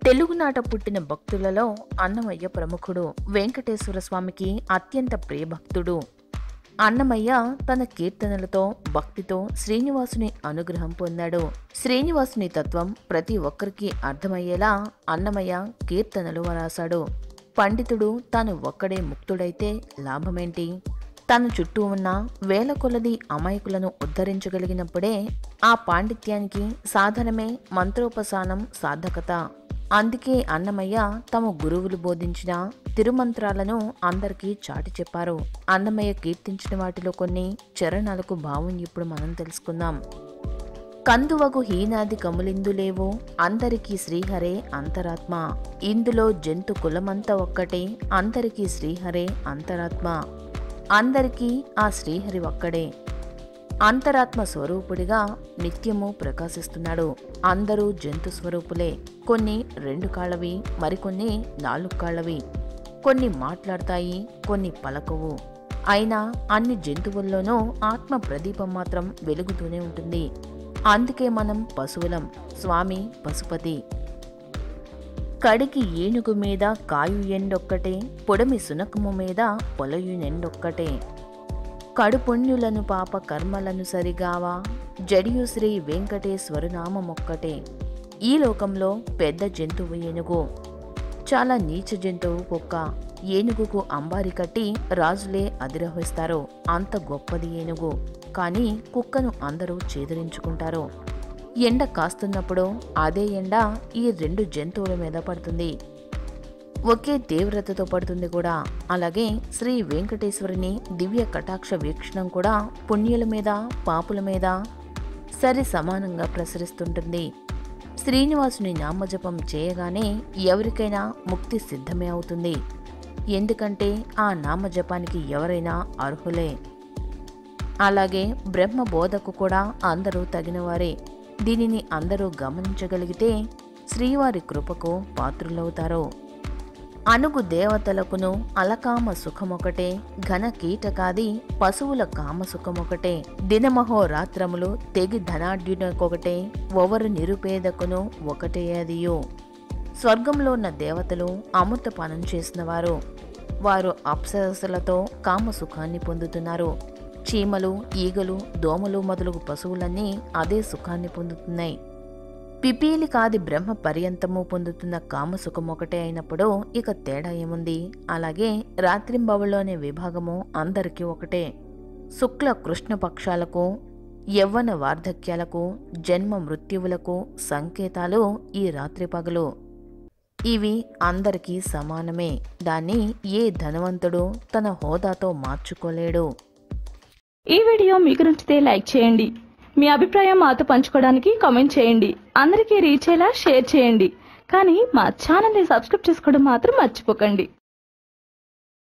తెలుగునాట పుట్టిన భక్తులలో అన్నమయ్య ప్రముఖుడు వెంకటేశ్వర స్వామికి అత్యంత ప్రియభక్తుడు అన్నమయ్య తన కీర్తనలతో భక్తితో శ్రీనివాసుని అనుగ్రహం పొందాడు శ్రీనివాసుని తత్వం ప్రతి ఒక్కరికి అర్థమయ్యేలా అన్నమయ్య కీర్తనలు రాశాడు పండితుడు తాను ఒక్కడే ముక్తుడైతే లాభమేంటి తన చుట్టూ ఉన్న వేల కొలది అమాయకులను ఉద్ధరించగలిగినప్పుడే ఆ పాండిత్యానికి సాధనమే మంత్రోపసానం సాధకత అందుకే అన్నమయ్య తమ గురువులు బోధించిన తిరుమంత్రాలను అందరికీ చాటి చెప్పారు అన్నమయ్య కీర్తించిన వాటిలో కొన్ని చరణాలకు భావం ఇప్పుడు మనం తెలుసుకుందాం కందువగు హీనాది కములిందులేవో అందరికీ శ్రీహరే అంతరాత్మ ఇందులో జంతు కులమంతా ఒక్కటే అందరికీ శ్రీహరే అంతరాత్మ అందరికీ ఆ శ్రీహరి ఒక్కడే అంతరాత్మ స్వరూపుడిగా నిత్యము ప్రకాశిస్తున్నాడు అందరూ జంతు స్వరూపులే కొన్ని రెండు కాళ్ళవి మరికొన్ని నాలుగు కాళ్ళవి కొన్ని మాట్లాడతాయి కొన్ని పలకవు అయినా అన్ని జంతువుల్లోనూ ఆత్మ ప్రదీపం మాత్రం వెలుగుతూనే ఉంటుంది అందుకే మనం పశువులం స్వామి పశుపతి కడికి ఏనుగు మీద కాయు ఎండొక్కటే పొడమి సునకము మీద పొలయు ఎండొక్కటే కడుపుణ్యులను పాప కర్మలను సరిగావా జడియు శ్రీ వెంకటేశ్వరు నామమొక్కటే ఈ లోకంలో పెద్ద జంతువు ఏనుగు చాలా నీచ జంతువు కుక్క ఏనుగుకు అంబారి కట్టి రాజులే అధిరోహిస్తారు అంత గొప్పది ఏనుగు కానీ కుక్కను అందరూ చేదరించుకుంటారు ఎండ కాస్తున్నప్పుడు అదే ఎండ ఈ రెండు జంతువుల మీద పడుతుంది ఒకే తీవ్రతతో పడుతుంది కూడా అలాగే శ్రీ వెంకటేశ్వరుని దివ్య కటాక్ష వీక్షణం కూడా పుణ్యుల మీద పాపుల మీద సరి సమానంగా ప్రసరిస్తుంటుంది శ్రీనివాసుని నామజపం చేయగానే ఎవరికైనా ముక్తి సిద్ధమే అవుతుంది ఎందుకంటే ఆ నామజపానికి ఎవరైనా అర్హులే అలాగే బ్రహ్మ బోధకు కూడా అందరూ తగినవారే దీనిని అందరూ గమనించగలిగితే శ్రీవారి కృపకు పాత్రులవుతారు అనుగు దేవతలకును అలకామ సుఖమొకటే ఘన కీటకాది పశువుల కామ సుఖమొకటే దినమహో రాత్రములు తెగి ధనాఢ్యునకొకటే ఒవరు నిరుపేదకును ఒకటే అదియో స్వర్గంలో ఉన్న దేవతలు అమృతపానం చేసినవారు వారు అప్సరసలతో కామ సుఖాన్ని పొందుతున్నారు చీమలు ఈగలు దోమలు మొదలగు పశువులన్నీ అదే సుఖాన్ని పొందుతున్నాయి పిపీలి కాది బ్రహ్మ పర్యంతము పొందుతున్న కామసుఖం ఒకటే అయినప్పుడు ఇక తేడా ఏముంది అలాగే రాత్రింబవళ్ళలోనే విభాగము అందరికీ ఒకటే శుక్ల కృష్ణ పక్షాలకు యవ్వన వార్ధక్యాలకు జన్మ మృత్యువులకు సంకేతాలు ఈ రాత్రి పగలు ఇవి అందరికీ సమానమే దాన్ని ఏ ధనవంతుడు తన హోదాతో మార్చుకోలేడు ఈ వీడియో మీకు నచ్చితే లైక్ చేయండి మీ అభిప్రాయం మాతో పంచుకోవడానికి కామెంట్ చేయండి అందరికీ రీచ్ అయ్యేలా షేర్ చేయండి కానీ మా ఛానల్ని సబ్స్క్రైబ్ చేసుకోవడం మాత్రం మర్చిపోకండి